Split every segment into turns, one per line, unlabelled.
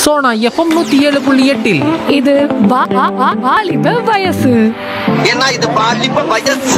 Sona FM நூத்தி ஏழு புள்ளி எட்டில்
இது வா- வா- வா- வாலிப வயசு
ஏன்னா இது பாலிப்ப வயசு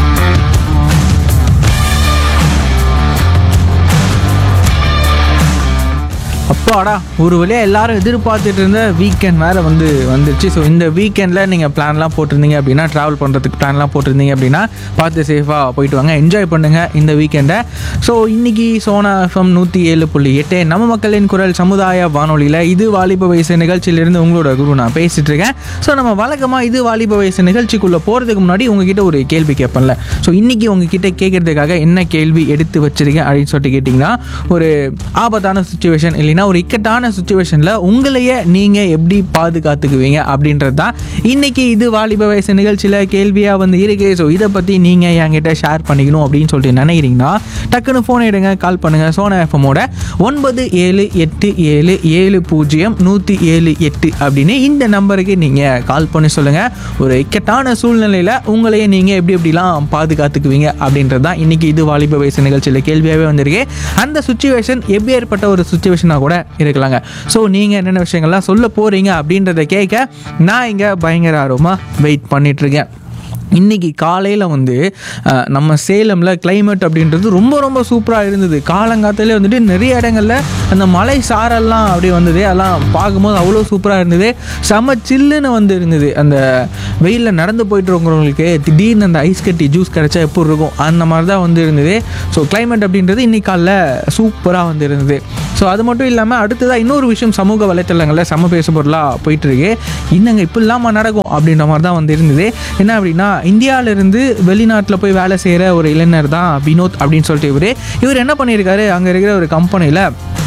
அப்பாடா ஒரு வழியாக எல்லாரும் எதிர்பார்த்துட்டு இருந்த வீக்கெண்ட் வேறு வந்து வந்துருச்சு ஸோ இந்த வீக்கெண்டில் நீங்கள் பிளான்லாம் போட்டிருந்தீங்க அப்படின்னா ட்ராவல் பண்ணுறதுக்கு பிளான்லாம் போட்டிருந்தீங்க அப்படின்னா பார்த்து சேஃபாக போயிட்டு வாங்க என்ஜாய் பண்ணுங்கள் இந்த வீக்கெண்டை ஸோ இன்னைக்கு சோனா எஃப்எம் நூற்றி ஏழு புள்ளி எட்டு நம்ம மக்களின் குரல் சமுதாய வானொலியில் இது வாலிப வயசு நிகழ்ச்சியிலிருந்து உங்களோட குரு நான் பேசிகிட்டு இருக்கேன் ஸோ நம்ம வழக்கமாக இது வாலிப வயசு நிகழ்ச்சிக்குள்ளே போகிறதுக்கு முன்னாடி உங்ககிட்ட ஒரு கேள்வி கேட்பேன்ல ஸோ இன்றைக்கி உங்ககிட்ட கேட்குறதுக்காக என்ன கேள்வி எடுத்து வச்சிருக்கேன் அப்படின்னு சொல்லிட்டு கேட்டிங்கன்னா ஒரு ஆபத்தான சுச்சுவேஷன் இல்லைன்னா ஒரு இக்கட்டான சுச்சுவேஷனில் உங்களையே நீங்கள் எப்படி பாதுகாத்துக்குவீங்க அப்படின்றது தான் இன்றைக்கி இது வாலிப வயசு நிகழ்ச்சியில் கேள்வியாக வந்து இருக்கு ஸோ இதை பற்றி நீங்கள் என்கிட்ட ஷேர் பண்ணிக்கணும் அப்படின்னு சொல்லிட்டு நினைக்கிறீங்கன்னா டக்குன்னு ஃபோன் எடுங்க கால் பண்ணுங்கள் சோனா எஃப்எம்மோட ஒன்பது ஏழு எட்டு ஏழு ஏழு பூஜ்ஜியம் நூற்றி ஏழு எட்டு அப்படின்னு இந்த நம்பருக்கு நீங்கள் கால் பண்ணி சொல்லுங்கள் ஒரு இக்கட்டான சூழ்நிலையில் உங்களையே நீங்கள் எப்படி எப்படிலாம் பாதுகாத்துக்குவீங்க அப்படின்றது தான் இன்றைக்கி இது வாலிப வயசு நிகழ்ச்சியில் கேள்வியாகவே வந்திருக்கு அந்த சுச்சுவேஷன் எப்படி ஏற்பட்ட ஒரு சுச்சுவேஷனாக கூட இருக்கலாங்க ஸோ நீங்கள் என்னென்ன விஷயங்கள்லாம் சொல்ல போகிறீங்க அப்படின்றத கேட்க நான் இங்கே பயங்கர ஆர்வமாக வெயிட் பண்ணிகிட்ருக்கேன் இன்றைக்கி காலையில் வந்து அஹ், நம்ம சேலமில் climate அப்படின்றது ரொம்ப ரொம்ப சூப்பராக இருந்தது காலங்காத்தாலே வந்துட்டு நிறைய இடங்களில் அந்த மலை சாரல்லாம் அப்படியே வந்தது அதெல்லாம் பார்க்கும்போது அவ்வளோ சூப்பராக இருந்தது செம சில்லுன்னு வந்து இருந்தது அந்த வெயிலில் நடந்து போயிட்டு இருக்கிறவங்களுக்கு திடீர்னு அந்த ஐஸ் கட்டி ஜூஸ் கிடச்சா எப்படி இருக்கும் அந்த மாதிரி தான் வந்து இருந்தது ஸோ climate அப்படின்றது இன்னைக்கு காலைல சூப்பராக வந்து இருந்தது ஸோ அது மட்டும் இல்லாமல் அடுத்ததாக இன்னொரு விஷயம் சமூக வலைத்தளங்களில் சம பேச பொருளாக போயிட்டுருக்கு இன்னங்க இப்போ இல்லாமல் நடக்கும் அப்படின்ற மாதிரி தான் வந்து இருந்தது என்ன அப்படின்னா இந்தியாவிலேருந்து வெளிநாட்டில் போய் வேலை செய்கிற ஒரு இளைஞர் தான் வினோத் அப்படின்னு சொல்லிட்டு இவர் இவர் என்ன பண்ணியிருக்காரு அங்கே இருக்கிற ஒரு கம்பெனியில்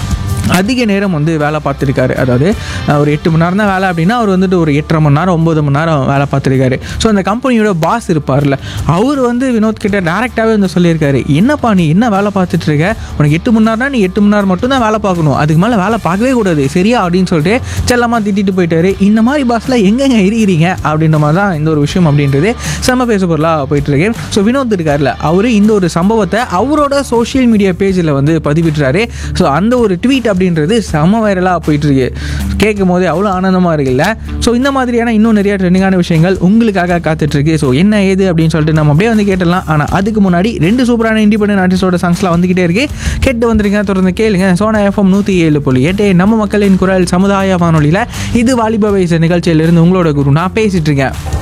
அதிக நேரம் வந்து வேலை பார்த்துருக்காரு அதாவது அஹ், ஒரு எட்டு மணி நேரம் தான் வேலை அப்படின்னா அவர் வந்துட்டு ஒரு எட்டரை மணி நேரம் ஒம்பது மணி நேரம் வேலை பார்த்துருக்காரு ஸோ அந்த கம்பெனியோட பாஸ் இருப்பார்ல அவர் வந்து வினோத் கிட்ட டேரெக்டாகவே வந்து சொல்லியிருக்காரு என்னப்பா நீ என்ன வேலை பார்த்துட்டு இருக்க உனக்கு எட்டு மணி நேரம்னா நீ எட்டு மணி நேரம் மட்டும் தான் வேலை பார்க்கணும் அதுக்கு மேலே வேலை பார்க்கவே கூடாது சரியா அப்படின்னு சொல்லிட்டு செல்லமாக திட்டிட்டு போயிட்டாரு இந்த மாதிரி பாஸில் எங்கெங்க இருக்கிறீங்க அப்படின்ற மாதிரி தான் இந்த ஒரு விஷயம் அப்படின்றது செம்ம பேச பொருளாக போயிட்டு இருக்கு ஸோ வினோத் இருக்கார்ல அவர் இந்த ஒரு சம்பவத்தை அவரோட சோஷியல் மீடியா பேஜில் வந்து பதிவிட்டுறாரு ஸோ அந்த ஒரு ட்வீட் அப்படின்றது செம வைரலாக போயிட்டு இருக்கு கேட்கும் போதே அவ்வளோ ஆனந்தமாக இருக்குல்ல ஸோ இந்த மாதிரியான இன்னும் நிறைய ட்ரெண்டிங்கான விஷயங்கள் உங்களுக்காக காத்துட்டு இருக்கு ஸோ என்ன ஏது அப்படின்னு சொல்லிட்டு நம்ம அப்படியே வந்து கேட்டலாம் ஆனால் அதுக்கு முன்னாடி ரெண்டு சூப்பரான இண்டிபெண்டன்ட் ஆர்டிஸ்டோட சாங்ஸ்லாம் வந்துகிட்டே இருக்கு கேட்டு வந்துருங்க தொடர்ந்து கேளுங்க சோனா எஃப்எம் நூற்றி ஏழு புள்ளி எட்டு நம்ம மக்களின் குரல் சமுதாய வானொலியில் இது வாலிப வயசு நிகழ்ச்சியிலிருந்து உங்களோட குரு நான் பேசிட்டு இருக்கேன்